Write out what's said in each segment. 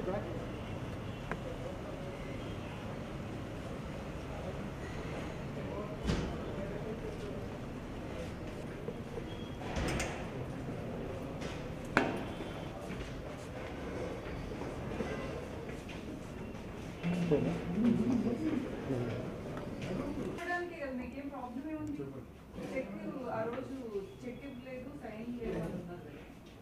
చెప్పడానికి కదా మీకేం ప్రాబ్లం ఏముంది చెక్ ఆ రోజు చెక్ ఇవ్వలేదు సైన్ లేదు అన్నారు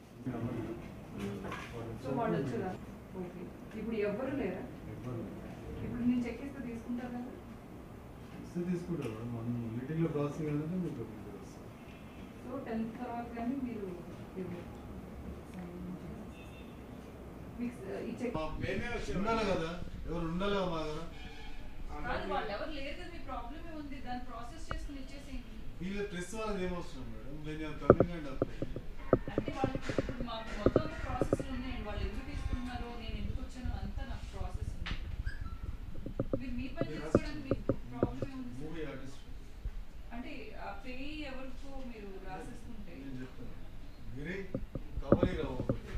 సో వాళ్ళు వచ్చారా ఓకే ఇప్పుడు ఎవ్వరు లేరా ఇప్పుడు నేను చెక్ ఇస్తే తీసుకుంటారు కదా ఇస్తే తీసుకుంటారు మేడం మనం మీటింగ్లో ప్రాసెసింగ్ ఏంటంటే మీకు మీకు వస్తుంది. సో టెన్త్ తర్వాత కానీ మీరు ఇవ్వరు. మీకు ఈ చెక్ ఉండాలి కదా ఎవరు ఉండాలి కదా మా దగ్గర కాదు వాళ్ళు ఎవరు లేరు కదా మీ ప్రాబ్లమే ఉంది దాన్ని ప్రాసెస్ చేసుకుని ఇచ్చేసేయండి వీళ్ళ ప్రెస్ వాళ్ళది ఏమవసరం మేడం నేను కమింగ్ అండ్ అంటే వాళ్ళు ఇప్పుడు మాకు మొత్తం అంతా ప్రాసెస్ ఉన్నాయండి వాళ్ళు ఎందుకు తీసుకున్నారో నేను ఎందుకు వచ్చానో అంతా నాకు ప్రాసెస్ ఉంది మీరు మీ పని చేసుకోవడానికి మీకు ప్రాబ్లం ఏముంది మూవీ ఆర్టిస్ట్ అంటే ఆ పే ఎవరికో మీరు రాసేసుకుంటే నేను చెప్తాను గిరి కవరీ Rao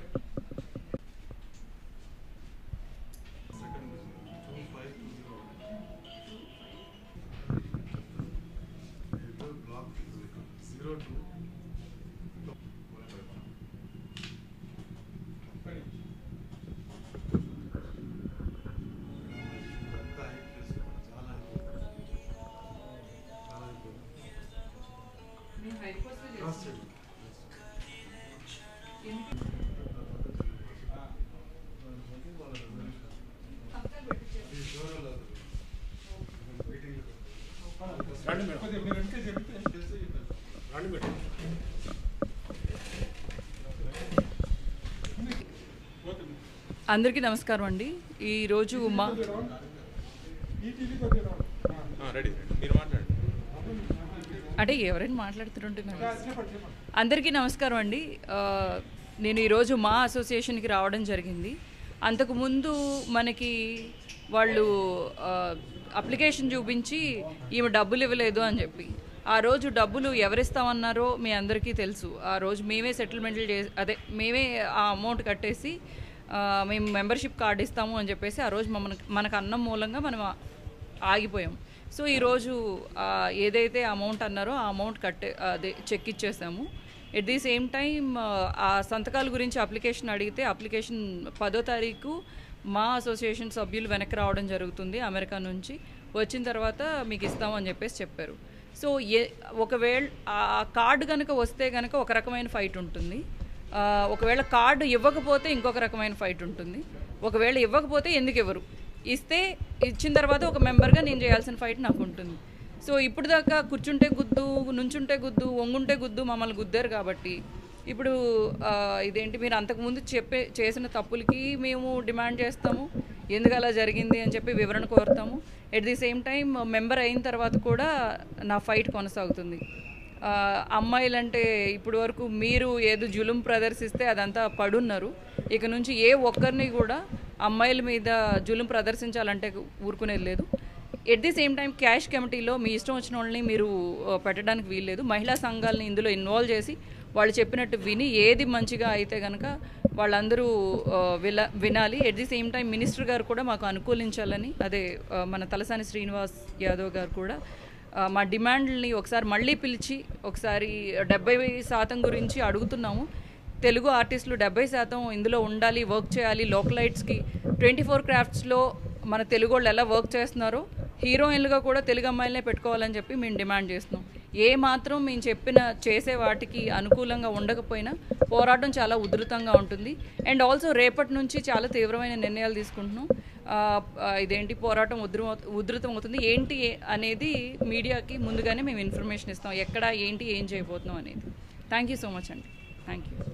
two five two zero block zero two చాలా చాలా మేము హైట్ పోస్ట్ క్రాస్ చేస్తాం సంతకాలు పెట్టించేస్తాం రండి మేడం కొద్దిగా మీరు వెనకే చెప్తే రండి మేడం పోతుంది అందరికీ నమస్కారం అండి ఈరోజు మా ఈ టీవీ కొద్దిగా రావాలి. రెడీ మీరు మాట్లాడండి అంటే ఎవరైనా మాట్లాడుతుంటున్నారు చెప్పండి చెప్పండి అందరికీ నమస్కారం అండి ఆ, నేను ఈరోజు మా అసోసియేషన్కి రావడం జరిగింది అంతకుముందు మనకి వాళ్ళు ఆ, అప్లికేషన్ చూపించి ఈమె డబ్బులు ఇవ్వలేదు అని చెప్పి ఆ రోజు డబ్బులు ఎవరిస్తామన్నారో మీ అందరికీ తెలుసు ఆ రోజు మేమే సెటిల్మెంట్లు చే అదే మేమే ఆ అమౌంట్ కట్టేసి ఆ, మేము మెంబర్షిప్ కార్డు ఇస్తాము అని చెప్పేసి ఆ రోజు మమ్మల్ని మనకు అన్నం మూలంగా మనం ఆ- ఆగిపోయాం సో ఈరోజు ఆ, ఏదైతే అమౌంట్ అన్నారో ఆ అమౌంట్ కట్టే అదే చెక్ ఇచ్చేసాము ఎట్ ది సేమ్ టైం ఆ సంతకాల గురించి అప్లికేషన్ అడిగితే అప్లికేషన్ పదో తారీఖు మా అసోసియేషన్ సభ్యులు వెనక్కి రావడం జరుగుతుంది అమెరికా నుంచి వచ్చిన తర్వాత మీకు ఇస్తామని చెప్పేసి చెప్పారు సో ఏ ఒకవేళ ఆ కార్డు కనుక వస్తే కనుక ఒక రకమైన ఫైట్ ఉంటుంది ఆ, ఒకవేళ కార్డు ఇవ్వకపోతే ఇంకొక రకమైన ఫైట్ ఉంటుంది ఒకవేళ ఇవ్వకపోతే ఎందుకు ఇవ్వరు ఇస్తే ఇచ్చిన తర్వాత ఒక మెంబర్గా నేను చేయాల్సిన ఫైట్ నాకు ఉంటుంది సో ఇప్పుడు దాకా కూర్చుంటే గుద్దు నుంచుంటే గుద్దు వంగుంటే గుద్దు మమ్మల్ని గుద్దారు కాబట్టి ఇప్పుడు ఆ, ఇదేంటి మీరు అంతకుముందు చెప్పే చేసిన తప్పులకి మేము డిమాండ్ చేస్తాము ఎందుకు అలా జరిగింది అని చెప్పి వివరణ కోరుతాము at the same time member అయిన తర్వాత కూడా నా ఫైట్ కొనసాగుతుంది ఆ, అమ్మాయిలంటే ఇప్పుడు వరకు మీరు ఏదో జులుం ప్రదర్శిస్తే అదంతా పడున్నారు ఇక నుంచి ఏ ఒక్కరిని కూడా అమ్మాయిల మీద జులుం ప్రదర్శించాలంటే ఊరుకునేది లేదు at the same time cash కమిటీలో మీ ఇష్టం వచ్చిన వాళ్ళని మీరు ఆ, పెట్టడానికి వీల్లేదు మహిళా సంఘాలని ఇందులో ఇన్వాల్వ్ చేసి వాళ్ళు చెప్పినట్టు విని ఏది మంచిగా అయితే కనుక వాళ్ళందరూ ఆ, విల వినాలి at the same time minister గారు కూడా మాకు అనుకూలించాలని అదే ఆ, మన తలసాని శ్రీనివాస్ యాదవ్ గారు కూడా ఆ, మా డిమాండ్ని ఒకసారి మళ్ళీ పిలిచి ఒకసారి డెబ్బై శాతం గురించి అడుగుతున్నాము తెలుగు ఆర్టిస్టులు డెబ్బై శాతం ఇందులో ఉండాలి వర్క్ చేయాలి లోకలైట్స్కి ట్వంటీ ఫోర్ క్రాఫ్ట్స్లో మన తెలుగు వాళ్ళు ఎలా వర్క్ చేస్తున్నారో హీరోయిన్లుగా కూడా తెలుగు అమ్మాయిలనే పెట్టుకోవాలని చెప్పి మేము డిమాండ్ చేస్తున్నాం ఏ మాత్రం మేము చెప్పిన చేసే వాటికి అనుకూలంగా ఉండకపోయినా పోరాటం చాలా ఉధృతంగా ఉంటుంది అండ్ ఆల్సో రేపటి నుంచి చాలా తీవ్రమైన నిర్ణయాలు తీసుకుంటున్నాం ఆ, ఆ, ఇదేంటి పోరాటం ఉధృ ఉధృతం అవుతుంది ఏంటి ఏ- అనేది మీడియాకి ముందుగానే మేము ఇన్ఫర్మేషన్ ఇస్తాం ఎక్కడ ఏంటి ఏం చేయబోతున్నాం అనేది థ్యాంక్ యూ సో మచ్ అండి థ్యాంక్ యూ